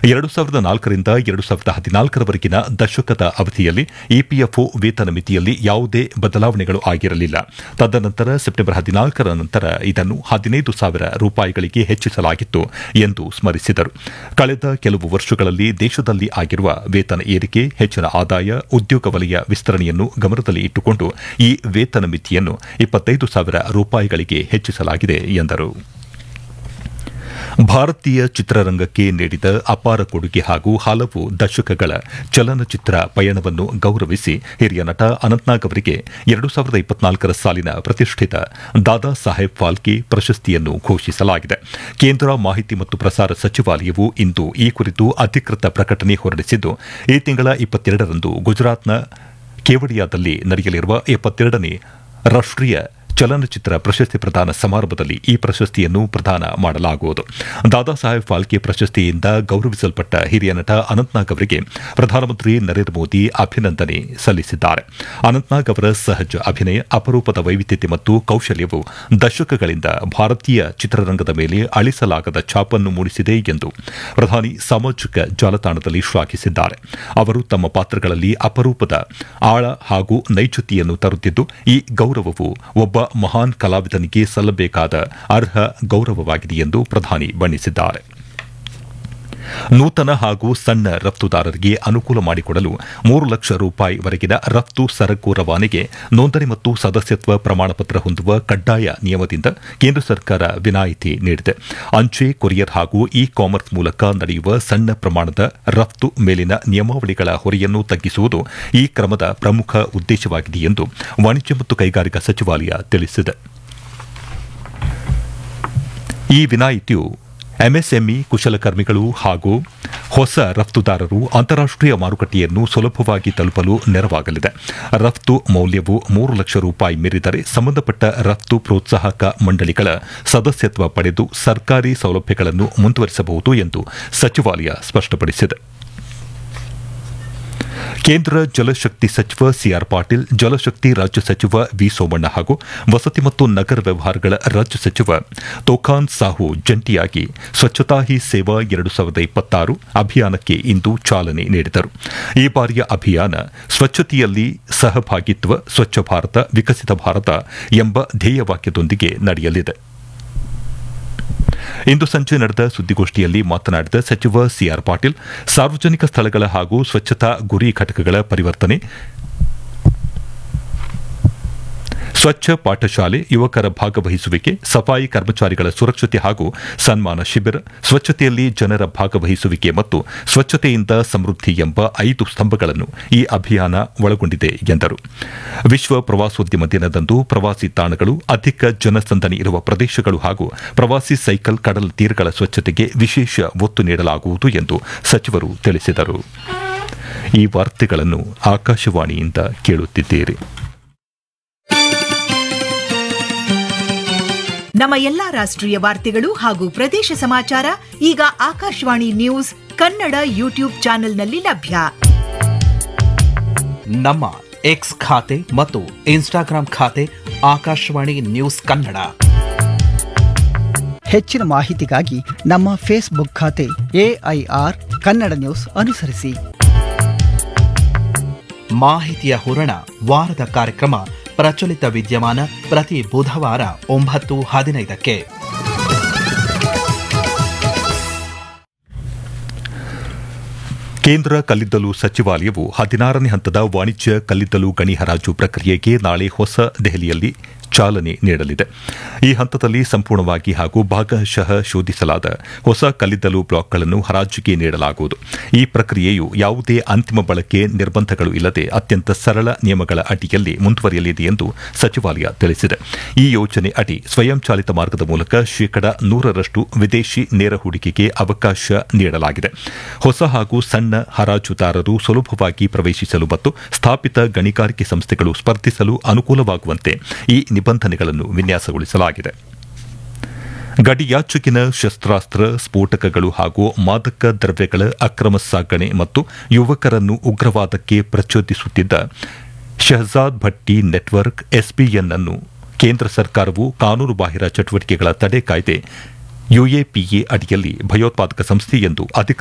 ಎರಡು ಸಾವಿರದ ನಾಲ್ಕರಿಂದ ಎರಡು ಸಾವಿರದ ಹದಿನಾಲ್ಕರವರೆಗಿನ ದಶಕದ ಅವಧಿಯಲ್ಲಿ ಇಪಿಎಫ್ಒ ವೇತನ ಮಿತಿಯಲ್ಲಿ ಯಾವುದೇ ಬದಲಾವಣೆಗಳು ಆಗಿರಲಿಲ್ಲ ತದನಂತರ ಸೆಪ್ಟೆಂಬರ್ ಹದಿನಾಲ್ಕರ ನಂತರ ಇದನ್ನು ಹದಿನೈದು ಸಾವಿರ ರೂಪಾಯಿಗಳಿಗೆ ಹೆಚ್ಚಿಸಲಾಗಿತ್ತು ಎಂದು ಸ್ಮರಿಸಿದರು ಕಳೆದ ಕೆಲವು ವರ್ಷಗಳಲ್ಲಿ ದೇಶದಲ್ಲಿ ಆಗಿರುವ ವೇತನ ಏರಿಕೆ ಹೆಚ್ಚಿನ ಆದಾಯ ಉದ್ಯೋಗ ವಲಯ ವಿಸ್ತರಣೆಯನ್ನು ಗಮನದಲ್ಲಿ ಇಟ್ಟುಕೊಂಡು ಈ ವೇತನ ಮಿತಿಯನ್ನು ಇಪ್ಪತ್ತೈದು ಸಾವಿರ ರೂಪಾಯಿಗಳಿಗೆ ಹೆಚ್ಚಿಸಲಾಗಿದೆ ಎಂದರು ಭಾರತೀಯ ಚಿತ್ರರಂಗಕ್ಕೆ ನೀಡಿದ ಅಪಾರ ಕೊಡುಗೆ ಹಾಗೂ ಹಲವು ದಶಕಗಳ ಚಲನಚಿತ್ರ ಪಯಣವನ್ನು ಗೌರವಿಸಿ ಹಿರಿಯ ನಟ ಅನಂತ್ನಾಗ್ ಅವರಿಗೆ ಎರಡು ಸಾವಿರದ ಇಪ್ಪತ್ನಾಲ್ಕರ ಸಾಲಿನ ಪ್ರತಿಷ್ಠಿತ ದಾದಾ ಸಾಹೇಬ್ ಫಾಲ್ಕೆ ಪ್ರಶಸ್ತಿಯನ್ನು ಘೋಷಿಸಲಾಗಿದೆ ಕೇಂದ್ರ ಮಾಹಿತಿ ಮತ್ತು ಪ್ರಸಾರ ಸಚಿವಾಲಯವು ಇಂದು ಈ ಕುರಿತು ಅಧಿಕೃತ ಪ್ರಕಟಣೆ ಹೊರಡಿಸಿದ್ದು ಈ ತಿಂಗಳ ಇಪ್ಪತ್ತೆರಡರಂದು ಗುಜರಾತ್ನ ಕೇವಡಿಯಾದಲ್ಲಿ ನಡೆಯಲಿರುವ ಎಪ್ಪತ್ತೆರಡನೇ ರಾಷ್ಟೀಯ ಚಲನಚಿತ್ರ ಪ್ರಶಸ್ತಿ ಪ್ರದಾನ ಸಮಾರಂಭದಲ್ಲಿ ಈ ಪ್ರಶಸ್ತಿಯನ್ನು ಪ್ರದಾನ ಮಾಡಲಾಗುವುದು ದಾದಾ ಸಾಹೇಬ್ ಫಾಲ್ಕೆ ಪ್ರಶಸ್ತಿಯಿಂದ ಗೌರವಿಸಲ್ಪಟ್ಟ ಹಿರಿಯ ನಟ ಅನಂತ್ನಾಗ್ ಅವರಿಗೆ ಪ್ರಧಾನಮಂತ್ರಿ ನರೇಂದ್ರ ಮೋದಿ ಅಭಿನಂದನೆ ಸಲ್ಲಿಸಿದ್ದಾರೆ ಅನಂತ್ನಾಗ್ ಅವರ ಸಹಜ ಅಭಿನಯ ಅಪರೂಪದ ವೈವಿಧ್ಯತೆ ಮತ್ತು ಕೌಶಲ್ಯವು ದಶಕಗಳಿಂದ ಭಾರತೀಯ ಚಿತ್ರರಂಗದ ಮೇಲೆ ಅಳಿಸಲಾಗದ ಛಾಪನ್ನು ಮೂಡಿಸಿದೆ ಎಂದು ಪ್ರಧಾನಿ ಸಾಮಾಜಿಕ ಜಾಲತಾಣದಲ್ಲಿ ಶ್ಲಾಘಿಸಿದ್ದಾರೆ ಅವರು ತಮ್ಮ ಪಾತ್ರಗಳಲ್ಲಿ ಅಪರೂಪದ ಆಳ ಹಾಗೂ ನೈಜತೆಯನ್ನು ತರುತ್ತಿದ್ದು ಈ ಗೌರವವು ಒಬ್ಬ ಮಹಾನ್ ಕಲಾವಿದನಿಗೆ ಸಲ್ಲಬೇಕಾದ ಅರ್ಹ ಗೌರವವಾಗಿದೆ ಎಂದು ಪ್ರಧಾನಿ ಬಣ್ಣಿಸಿದ್ದಾರೆ ನೂತನ ಹಾಗೂ ಸಣ್ಣ ರಫ್ತುದಾರರಿಗೆ ಅನುಕೂಲ ಮಾಡಿಕೊಡಲು ಮೂರು ಲಕ್ಷ ರೂಪಾಯಿ ವರೆಗಿನ ರಫ್ತು ಸರಕು ರವಾನೆಗೆ ನೋಂದಣಿ ಮತ್ತು ಸದಸ್ಯತ್ವ ಪ್ರಮಾಣಪತ್ರ ಹೊಂದುವ ಕಡ್ಡಾಯ ನಿಯಮದಿಂದ ಕೇಂದ್ರ ಸರ್ಕಾರ ವಿನಾಯಿತಿ ನೀಡಿದೆ ಅಂಚೆ ಕೊರಿಯರ್ ಹಾಗೂ ಇ ಕಾಮರ್ಸ್ ಮೂಲಕ ನಡೆಯುವ ಸಣ್ಣ ಪ್ರಮಾಣದ ರಫ್ತು ಮೇಲಿನ ನಿಯಮಾವಳಿಗಳ ಹೊರೆಯನ್ನು ತಗ್ಗಿಸುವುದು ಈ ಕ್ರಮದ ಪ್ರಮುಖ ಉದ್ದೇಶವಾಗಿದೆ ಎಂದು ವಾಣಿಜ್ಯ ಮತ್ತು ಕೈಗಾರಿಕಾ ಸಚಿವಾಲಯ ತಿಳಿಸಿದೆ ಈ ವಿನಾಯಿತಿಯು ಎಂಎಸ್ಎಂಇ ಕುಶಲಕರ್ಮಿಗಳು ಹಾಗೂ ಹೊಸ ರಫ್ತುದಾರರು ಅಂತಾರಾಷ್ಟೀಯ ಮಾರುಕಟ್ಟೆಯನ್ನು ಸುಲಭವಾಗಿ ತಲುಪಲು ನೆರವಾಗಲಿದೆ ರಫ್ತು ಮೌಲ್ಯವು ಮೂರು ಲಕ್ಷ ರೂಪಾಯಿ ಮೀರಿದರೆ ಸಂಬಂಧಪಟ್ಟ ರಫ್ತು ಪ್ರೋತ್ಸಾಹಕ ಮಂಡಳಿಗಳ ಸದಸ್ಯತ್ವ ಪಡೆದು ಸರ್ಕಾರಿ ಸೌಲಭ್ಯಗಳನ್ನು ಮುಂದುವರಿಸಬಹುದು ಎಂದು ಸಚಿವಾಲಯ ಸ್ಪಷ್ಟಪಡಿಸಿದೆ ಕೇಂದ್ರ ಜಲಶಕ್ತಿ ಸಚಿವ ಸಿಆರ್ ಪಾಟೀಲ್ ಜಲಶಕ್ತಿ ರಾಜ್ಯ ಸಚಿವ ವಿ ಸೋಮಣ್ಣ ಹಾಗೂ ವಸತಿ ಮತ್ತು ನಗರ ವ್ಯವಹಾರಗಳ ರಾಜ್ಯ ಸಚಿವ ತೋಖಾನ್ ಸಾಹು ಜಂಟಿಯಾಗಿ ಸ್ವಚ್ಛತಾ ಹಿ ಸೇವಾ ಎರಡು ಸಾವಿರದ ಇಪ್ಪತ್ತಾರು ಅಭಿಯಾನಕ್ಕೆ ಇಂದು ಚಾಲನೆ ನೀಡಿದರು ಈ ಬಾರಿಯ ಅಭಿಯಾನ ಸ್ವಚ್ಛತೆಯಲ್ಲಿ ಸಹಭಾಗಿತ್ವ ಸ್ವಚ್ಛ ಭಾರತ ವಿಕಸಿತ ಭಾರತ ಎಂಬ ಧ್ಯೇಯವಾಕ್ಯದೊಂದಿಗೆ ನಡೆಯಲಿದೆ ಇಂದು ಸಂಜೆ ನಡೆದ ಸುದ್ದಿಗೋಷ್ಠಿಯಲ್ಲಿ ಮಾತನಾಡಿದ ಸಚಿವ ಸಿಆರ್ ಪಾಟೀಲ್ ಸಾರ್ವಜನಿಕ ಸ್ಥಳಗಳ ಹಾಗೂ ಸ್ವಚ್ಛತಾ ಗುರಿ ಘಟಕಗಳ ಪರಿವರ್ತನೆ ಸ್ವಚ್ಛ ಪಾಠಶಾಲೆ ಯುವಕರ ಭಾಗವಹಿಸುವಿಕೆ ಸಫಾಯಿ ಕರ್ಮಚಾರಿಗಳ ಸುರಕ್ಷತೆ ಹಾಗೂ ಸನ್ಮಾನ ಶಿಬಿರ ಸ್ವಚ್ಛತೆಯಲ್ಲಿ ಜನರ ಭಾಗವಹಿಸುವಿಕೆ ಮತ್ತು ಸ್ವಚ್ಛತೆಯಿಂದ ಸಮೃದ್ಧಿ ಎಂಬ ಐದು ಸ್ತಂಭಗಳನ್ನು ಈ ಅಭಿಯಾನ ಒಳಗೊಂಡಿದೆ ಎಂದರು ವಿಶ್ವ ಪ್ರವಾಸೋದ್ಯಮ ದಿನದಂದು ಪ್ರವಾಸಿ ತಾಣಗಳು ಅಧಿಕ ಜನಸಂದಣಿ ಇರುವ ಪ್ರದೇಶಗಳು ಹಾಗೂ ಪ್ರವಾಸಿ ಸೈಕಲ್ ಕಡಲ ತೀರಗಳ ಸ್ವಚ್ಛತೆಗೆ ವಿಶೇಷ ಒತ್ತು ನೀಡಲಾಗುವುದು ಎಂದು ಸಚಿವರು ತಿಳಿಸಿದರು ಈ ವಾರ್ತೆಗಳನ್ನು ಆಕಾಶವಾಣಿಯಿಂದ ಕೇಳುತ್ತಿದ್ದೀರಿ ನಮ್ಮ ಎಲ್ಲಾ ರಾಷ್ಟ್ರೀಯ ವಾರ್ತೆಗಳು ಹಾಗೂ ಪ್ರದೇಶ ಸಮಾಚಾರ ಈಗ ಆಕಾಶವಾಣಿ ನ್ಯೂಸ್ ಕನ್ನಡ ಯೂಟ್ಯೂಬ್ ಚಾನೆಲ್ನಲ್ಲಿ ಲಭ್ಯ ನಮ್ಮ ಎಕ್ಸ್ ಖಾತೆ ಮತ್ತು ಇನ್ಸ್ಟಾಗ್ರಾಂ ಖಾತೆ ಆಕಾಶವಾಣಿ ನ್ಯೂಸ್ ಕನ್ನಡ ಹೆಚ್ಚಿನ ಮಾಹಿತಿಗಾಗಿ ನಮ್ಮ ಫೇಸ್ಬುಕ್ ಖಾತೆ ಎಐಆರ್ ಕನ್ನಡ ನ್ಯೂಸ್ ಅನುಸರಿಸಿ ಮಾಹಿತಿಯ ಹೂರಣ ವಾರದ ಕಾರ್ಯಕ್ರಮ ಪ್ರಚಲಿತ ವಿದ್ಯಮಾನ ಪ್ರತಿ ಬುಧವಾರ ಒಂಬತ್ತು ಹದಿನೈದಕ್ಕೆ ಕೇಂದ್ರ ಕಲ್ಲಿದ್ದಲು ಸಚಿವಾಲಯವು ಹದಿನಾರನೇ ಹಂತದ ವಾಣಿಜ್ಯ ಕಲ್ಲಿದ್ದಲು ಗಣಿ ಹರಾಜು ಪ್ರಕ್ರಿಯೆಗೆ ನಾಳೆ ಹೊಸ ದೆಹಲಿಯಲ್ಲಿ ಚಾಲನೆ ನೀಡಲಿದೆ ಈ ಹಂತದಲ್ಲಿ ಸಂಪೂರ್ಣವಾಗಿ ಹಾಗೂ ಭಾಗಶಃ ಶೋಧಿಸಲಾದ ಹೊಸ ಕಲ್ಲಿದ್ದಲು ಬ್ಲಾಕ್ಗಳನ್ನು ಹರಾಜಿಗೆ ನೀಡಲಾಗುವುದು ಈ ಪ್ರಕ್ರಿಯೆಯು ಯಾವುದೇ ಅಂತಿಮ ಬಳಕೆ ನಿರ್ಬಂಧಗಳು ಇಲ್ಲದೆ ಅತ್ಯಂತ ಸರಳ ನಿಯಮಗಳ ಅಡಿಯಲ್ಲಿ ಮುಂದುವರಿಯಲಿದೆ ಎಂದು ಸಚಿವಾಲಯ ತಿಳಿಸಿದೆ ಈ ಯೋಜನೆ ಅಡಿ ಸ್ವಯಂಚಾಲಿತ ಮಾರ್ಗದ ಮೂಲಕ ಶೇಕಡ ನೂರರಷ್ಟು ವಿದೇಶಿ ನೇರ ಹೂಡಿಕೆಗೆ ಅವಕಾಶ ನೀಡಲಾಗಿದೆ ಹೊಸ ಹಾಗೂ ಸಣ್ಣ ಹರಾಜುದಾರರು ಸುಲಭವಾಗಿ ಪ್ರವೇಶಿಸಲು ಮತ್ತು ಸ್ಥಾಪಿತ ಗಣಿಗಾರಿಕೆ ಸಂಸ್ಥೆಗಳು ಸ್ಪರ್ಧಿಸಲು ಅನುಕೂಲವಾಗುವಂತೆ ಈ ನಿಬಂಧನೆಗಳನ್ನು ವಿನ್ಯಾಸಗೊಳಿಸಲಾಗಿದೆ ಗಡಿಯಾಚುಕಿನ ಶಸ್ತ್ರಾಸ್ತ್ರ ಸ್ಫೋಟಕಗಳು ಹಾಗೂ ಮಾದಕ ದ್ರವ್ಯಗಳ ಅಕ್ರಮ ಸಾಗಣೆ ಮತ್ತು ಯುವಕರನ್ನು ಉಗ್ರವಾದಕ್ಕೆ ಪ್ರಚೋದಿಸುತ್ತಿದ್ದ ಶಹಜಾದ್ ಭಟ್ಟಿ ನೆಟ್ವರ್ಕ್ ಎಸ್ಬಿಎನ್ ಅನ್ನು ಕೇಂದ್ರ ಸರ್ಕಾರವು ಕಾನೂನುಬಾಹಿರ ಚಟುವಟಿಕೆಗಳ ತಡೆ ಕಾಯ್ದೆ ಯುಎಪಿಎ ಅಡಿಯಲ್ಲಿ ಭಯೋತ್ಪಾದಕ ಸಂಸ್ಥೆ ಎಂದು ಅಧಿಕೃತ